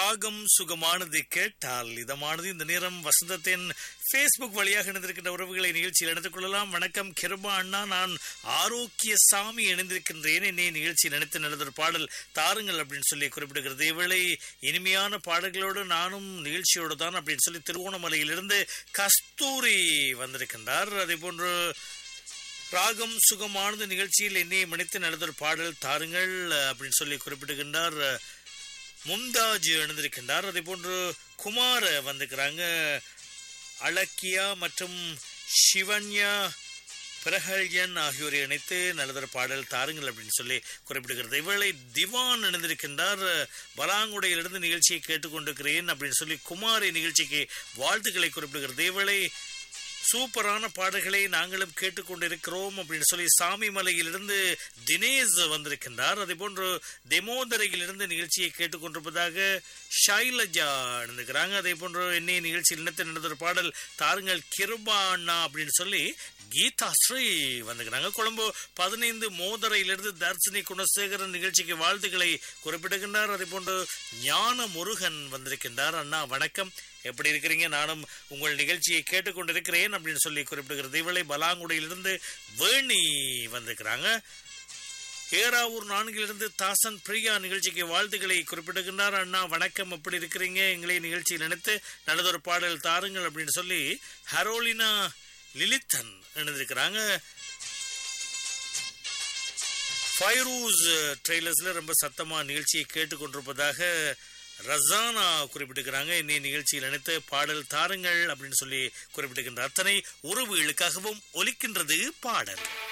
ராகம் சுகமானது கேட்டால் இதமானது இந்த நேரம் வசந்தத்தின் ஃபேஸ்புக் வழியாக இணைந்திருக்கின்ற உறவுகளை நிகழ்ச்சியில் இணைத்துக் கொள்ளலாம் வணக்கம் கிருபா அண்ணா நான் ஆரோக்கிய சாமி இணைந்திருக்கின்றேன் என்னை நிகழ்ச்சியில் நினைத்து நடந்த ஒரு பாடல் தாருங்கள் அப்படின்னு சொல்லி குறிப்பிடுகிறது இவளை இனிமையான பாடல்களோடு நானும் நிகழ்ச்சியோடு தான் அப்படின்னு சொல்லி திருவோணமலையிலிருந்து கஸ்தூரி வந்திருக்கின்றார் அதே போன்று ராகம் சுகமானது நிகழ்ச்சியில் என்னை மணித்து நடந்த ஒரு பாடல் தாருங்கள் அப்படின்னு சொல்லி குறிப்பிடுகின்றார் மும்தாஜ் எழுந்திருக்கின்றார் அதே போன்று குமார் வந்திருக்கிறாங்க அலக்கியா மற்றும் சிவன்யா பிரகல்யன் ஆகியோரை இணைத்து நல்லதொரு பாடல் தாருங்கள் அப்படின்னு சொல்லி குறிப்பிடுகிறது இவளை திவான் இணைந்திருக்கின்றார் பலாங்குடையிலிருந்து நிகழ்ச்சியை கேட்டுக்கொண்டிருக்கிறேன் அப்படின்னு சொல்லி குமாரி நிகழ்ச்சிக்கு வாழ்த்துக்களை குறிப்பிடுகிறது இவளை சூப்பரான பாடல்களை நாங்களும் கேட்டுக்கொண்டிருக்கிறோம் அப்படின்னு சொல்லி சாமி மலையிலிருந்து தினேஷ் வந்திருக்கின்றார் அதே போன்று தெமோதரையிலிருந்து நிகழ்ச்சியை கேட்டுக்கொண்டிருப்பதாக ஷைலஜா இருந்திருக்கிறாங்க அதே போன்று என்னை நிகழ்ச்சியில் இணைத்து நடந்த ஒரு பாடல் தாருங்கள் கிருபா அண்ணா அப்படின்னு சொல்லி கீதா ஸ்ரீ வந்திருக்கிறாங்க கொழும்பு பதினைந்து மோதரையிலிருந்து தர்சினி குணசேகரன் நிகழ்ச்சிக்கு வாழ்த்துக்களை குறிப்பிடுகின்றார் அதே போன்று ஞான முருகன் வந்திருக்கின்றார் அண்ணா வணக்கம் எப்படி இருக்கிறீங்க நானும் உங்கள் நிகழ்ச்சியை கேட்டுக்கொண்டிருக்கிறேன் அப்படின்னு சொல்லி குறிப்பிடுகிறது இவளை பலாங்குடியிலிருந்து வேணி வந்திருக்கிறாங்க ஏராவூர் நான்கிலிருந்து தாசன் பிரியா நிகழ்ச்சிக்கு வாழ்த்துக்களை குறிப்பிடுகின்றார் அண்ணா வணக்கம் எப்படி இருக்கிறீங்க எங்களை நிகழ்ச்சியில் நினைத்து நல்லதொரு பாடல் தாருங்கள் அப்படின்னு சொல்லி ஹரோலினா லிலித்தன் எழுந்திருக்கிறாங்க ஃபைரூஸ் ட்ரெய்லர்ஸ்ல ரொம்ப சத்தமா நிகழ்ச்சியை கேட்டுக்கொண்டிருப்பதாக ரசானா குறிப்பிட்டிருக்கிறாங்க இன்னைய நிகழ்ச்சியில் நினைத்து பாடல் தாருங்கள் அப்படின்னு சொல்லி குறிப்பிட்டிருக்கின்ற அத்தனை உறவுகளுக்காகவும் ஒலிக்கின்றது பாடல்